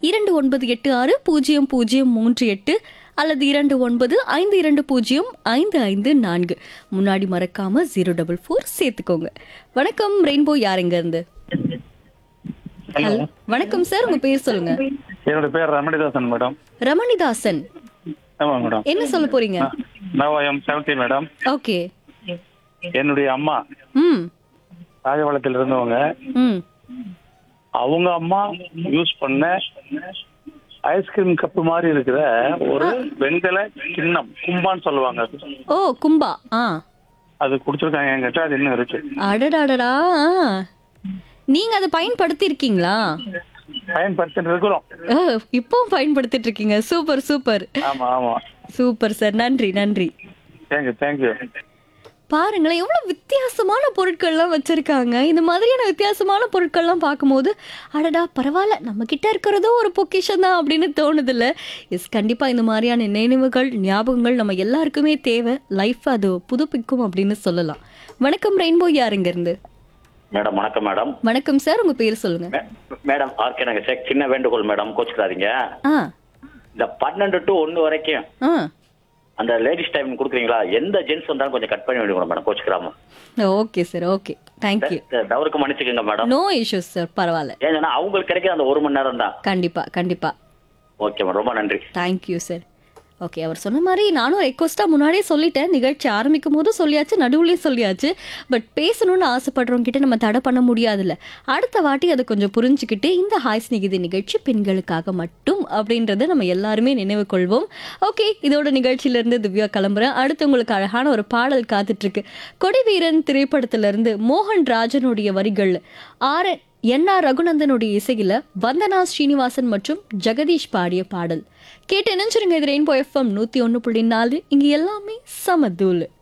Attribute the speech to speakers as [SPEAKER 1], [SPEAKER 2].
[SPEAKER 1] இரண்டு ஒன்பது எட்டு ஆறு பூஜ்ஜியம் பூஜ்ஜியம் மூன்று எட்டு அல்லது இரண்டு ஒன்பது ஐந்து இரண்டு பூஜ்ஜியம் ஐந்து ஐந்து நான்கு முன்னாடி மறக்காம ஜீரோ டபுள் ஃபோர் சேர்த்துக்கோங்க வணக்கம் ரெயின்போ யாருங்க இருந்து ஹலோ வணக்கம் சார் உங்க பேர் சொல்லுங்க
[SPEAKER 2] என்னோட பேர் ரமணிதாசன் மேடம்
[SPEAKER 1] ரமணிதாசன்
[SPEAKER 2] ஆமாம் மேடம்
[SPEAKER 1] என்ன சொல்ல போறீங்க
[SPEAKER 2] நவாயம் செவன்டி மேடம்
[SPEAKER 1] ஓகே
[SPEAKER 2] என்னுடைய அம்மா
[SPEAKER 1] ம்
[SPEAKER 2] ராஜபாளையத்தில் இருந்தவங்க
[SPEAKER 1] ம்
[SPEAKER 2] அவங்க அம்மா யூஸ் பண்ண ஐஸ்கிரீம் கப்பு மாதிரி இருக்கிற ஒரு வெண்கல கிண்ணம் கும்பான்னு சொல்லுவாங்க அது.
[SPEAKER 1] ஓ கும்பா ஆ
[SPEAKER 2] அது குடிச்சிருக்காங்க என்கிட்ட அது இன்னும் இருக்கு
[SPEAKER 1] அடடாடடா ஆ. நீங்க அதை பயன்படுத்தி இருக்கீங்களா
[SPEAKER 2] பயன்படுத்திட்டு இருக்கிறோம்
[SPEAKER 1] இப்பவும் பயன்படுத்திட்டு இருக்கீங்க சூப்பர் சூப்பர்
[SPEAKER 2] ஆமா ஆமா
[SPEAKER 1] சூப்பர் சார் நன்றி நன்றி
[SPEAKER 2] தேங்க்யூ தேங்க்யூ
[SPEAKER 1] பாருங்களேன் எவ்வளவு வித்தியாசமான பொருட்கள்லாம் வச்சிருக்காங்க இந்த மாதிரியான வித்தியாசமான பொருட்கள்லாம் பார்க்கும்போது அடடா பரவாயில்ல நம்ம கிட்ட இருக்கிறதோ ஒரு பொக்கிஷன் தான் அப்படின்னு தோணுதில்ல எஸ் கண்டிப்பா இந்த மாதிரியான நினைவுகள் ஞாபகங்கள் நம்ம எல்லாருக்குமே தேவை லைஃப் அது புதுப்பிக்கும் அப்படின்னு சொல்லலாம் வணக்கம் ரெயின்போ யாருங்க இருந்து
[SPEAKER 3] மேடம் வணக்கம் மேடம்
[SPEAKER 1] வணக்கம் சார் உங்க பேர் சொல்லுங்க
[SPEAKER 3] மே- மேடம் ஆர்கே நகர் சார் சின்ன வேண்டுகோள் மேடம் கோச்சுக்காதீங்க
[SPEAKER 1] ஆ
[SPEAKER 3] இந்த பன்னெண்டு டு ஒன்று வரைக்கும்
[SPEAKER 1] ஆ
[SPEAKER 3] அந்த லேடிஸ் டைம் கொடுக்குறீங்களா எந்த ஜென்ஸ் வந்தாலும் கொஞ்சம் கட் பண்ணி விடுங்க மேடம் கோச்சுக்கிறாம
[SPEAKER 1] ஓகே சார் ஓகே தேங்க்யூ
[SPEAKER 3] தவறுக்கு மன்னிச்சுக்கோங்க மேடம்
[SPEAKER 1] நோ இஷ்யூஸ் சார் பரவாயில்ல
[SPEAKER 3] ஏன்னா அவங்களுக்கு கிடைக்கிற அந்த ஒரு மணி நேரம் தான்
[SPEAKER 1] கண்டிப்பா கண்டிப்பா
[SPEAKER 3] ஓகே மேடம் ரொம்ப நன்றி
[SPEAKER 1] தேங்க்யூ சார் ஓகே அவர் சொன்ன மாதிரி நானும் ரெக்வஸ்ட்டாக முன்னாடியே சொல்லிட்டேன் நிகழ்ச்சி ஆரம்பிக்கும் போதும் சொல்லியாச்சு நடுவுலையும் சொல்லியாச்சு பட் பேசணும்னு ஆசைப்படுறவங்க கிட்ட நம்ம தடை பண்ண முடியாதுல்ல அடுத்த வாட்டி அதை கொஞ்சம் புரிஞ்சுக்கிட்டு இந்த ஹாய் ஸ்நேகிதி நிகழ்ச்சி பெண்களுக்காக மட்டும் அப்படின்றத நம்ம எல்லாருமே நினைவு கொள்வோம் ஓகே இதோட நிகழ்ச்சியிலேருந்து திவ்யா கிளம்புறேன் அடுத்து உங்களுக்கு அழகான ஒரு பாடல் காத்துட்ருக்கு கொடிவீரன் திரைப்படத்திலிருந்து மோகன் ராஜனுடைய வரிகள் ஆர் என் ஆர் ரகுநந்தனுடைய இசையில வந்தனா ஸ்ரீனிவாசன் மற்றும் ஜெகதீஷ் பாடிய பாடல் கேட்டு நினைச்சிருங்க இது ரெயின்போ எஃப்எம் நூத்தி ஒன்று புள்ளி நாலு இங்க எல்லாமே சமதூள்